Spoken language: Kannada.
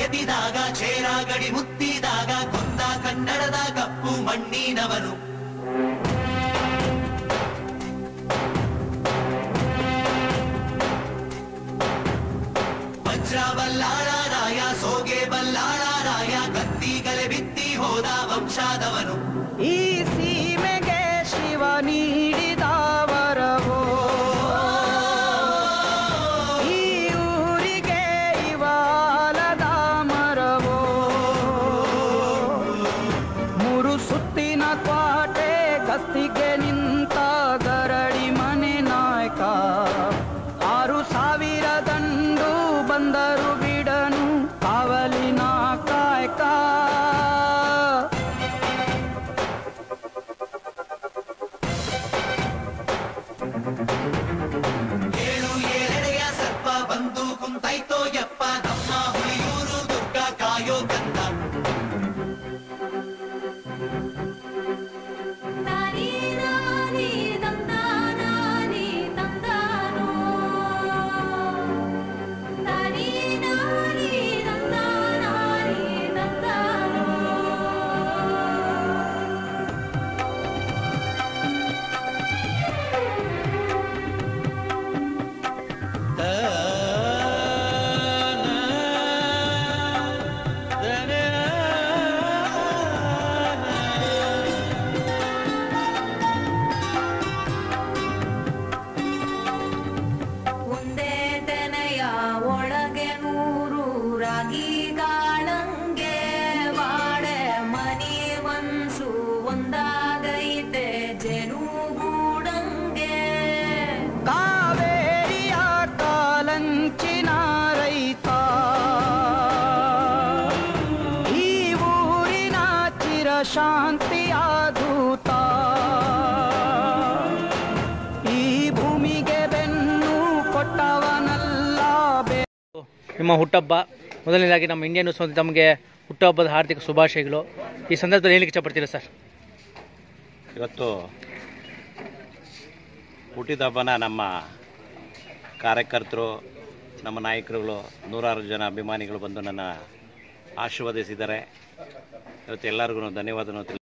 ಮೆರೆದಿದಾಗ ಚೇರಾಗಡಿ ಮುತ್ತಿದಾಗ ಕೊಂದ ಕನ್ನಡದ ಕಪ್ಪು ಮಣ್ಣಿನವನು ವಜ್ರ ಬಲ್ಲಾಳರಾಯ ಸೋಗೆ ಬಲ್ಲಾಳರಾಯ ಕತ್ತಿಗಲೆ ಬಿತ್ತಿ ಹೋದ ವಂಶಾದವನು ಈ ಸೀಮೆಗೆ ಶಿವ ನೀಡಿದ ವರವೋ ಈ ಊರಿಗೆ ಇವಾಲದ ಮರವೋ ಮೂರು ಸುತ್ತಿನ ಕ್ವಾಟೆ ಗಸ್ತಿಗೆ ನಿಂತ ಗರಡಿ ಮನೆ ನಾಯಕ ಆರು ಸಾವಿರ ದಂಡು ಬಂದರು ಬಿಡನು ಕಾವಲಿನ ಕಾಯಕ ಏಳು ಏಳೆಡೆಯ ಸರ್ಪ ಬಂದು ಕುಂತೈತೋ ಯಪ್ಪ ನಮ್ಮ ಹುಲಿಯೂರು ದುರ್ಗ ಕಾಯೋ ಗಂಧ ನಾನಿ ನಾನಿ ತಂದಾನಾನಿ ತಂದಾನೋ ನಾನಿ ನಾನಿ ತಂದಾನಾನಿ ತಂದಾನೋ ಒಂದೇ ತೆನೆಯ ಒಳಗೆ ನೂರು ರಾಗಿ ಕಾಳಂಗೆ ಬಾಳೆ ಮನಿ ಮನ್ಸು ಒಂದಾಗೈತೆ ಜನುಗೂಡಂಗೆ ಕಾವೇರಿಯ ಕಾಲಂಚಿನ ರೈತ ಈ ಊರಿನ ಚಿರ ಶಾಂತಿಯ ದೂತ ಈ ಭೂಮಿಗೆ ಬೆನ್ನು ಕೊಟ್ಟವನಲ್ಲ ಬೇ ನಿಮ್ಮ ಹುಟ್ಟಹಬ್ಬ ಮೊದಲನೇದಾಗಿ ನಮ್ಮ ಇಂಡಿಯನ್ ನ್ಯೂಸ್ ಮತ್ತು ತಮಗೆ ಹುಟ್ಟುಹಬ್ಬದ ಹಾರ್ದಿಕ ಶುಭಾಶಯಗಳು ಈ ಸಂದರ್ಭದಲ್ಲಿ ಹೇಳಲಿಕ್ಕೆ ಇಷ್ಟಪಡ್ತೀರಾ ಸರ್ ಇವತ್ತು ಹುಟ್ಟಿದ ಹಬ್ಬನ ನಮ್ಮ ಕಾರ್ಯಕರ್ತರು ನಮ್ಮ ನಾಯಕರುಗಳು ನೂರಾರು ಜನ ಅಭಿಮಾನಿಗಳು ಬಂದು ನನ್ನ ಆಶೀರ್ವದಿಸಿದ್ದಾರೆ ಇವತ್ತು ಎಲ್ಲರಿಗೂ ಧನ್ಯವಾದವನ್ನು